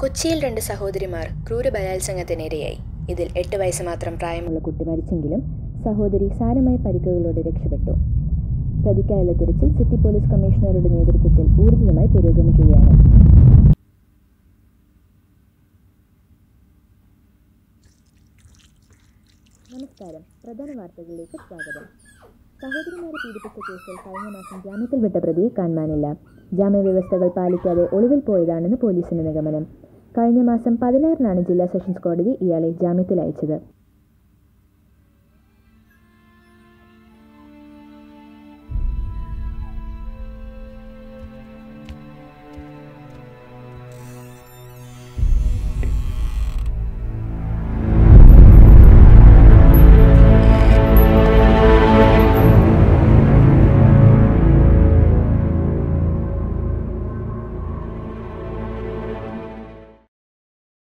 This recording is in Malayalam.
കൊച്ചിയിൽ രണ്ട് സഹോദരിമാർ ക്രൂരബലാത്സംഗത്തിനിരയായി ഇതിൽ എട്ട് വയസ്സ് മാത്രം പ്രായമുള്ള കുട്ടി മരിച്ചെങ്കിലും സഹോദരി സാരമായ പരിക്കുകളോടെ രക്ഷപ്പെട്ടു പ്രതിക്കായുള്ള തിരച്ചിൽ സിറ്റി പോലീസ് കമ്മീഷണറുടെ നേതൃത്വത്തിൽ ഊർജിതമായി പുരോഗമിക്കുകയാണ് നമസ്കാരം പ്രധാന വാർത്തകളിലേക്ക് സ്വാഗതം സഹോദരിമാരെ പീഡിപ്പിച്ച കേസിൽ കഴിഞ്ഞ മാസം ജാമ്യത്തിൽ വിട്ട പ്രതിയെ കാണാനില്ല ജാമ്യവ്യവസ്ഥകൾ പാലിക്കാതെ ഒളിവിൽ പോയതാണെന്ന് പോലീസിന്റെ നിഗമനം കഴിഞ്ഞ മാസം പതിനാറിനാണ് ജില്ലാ സെഷൻസ് കോടതി ഇയാളെ ജാമ്യത്തിൽ അയച്ചത്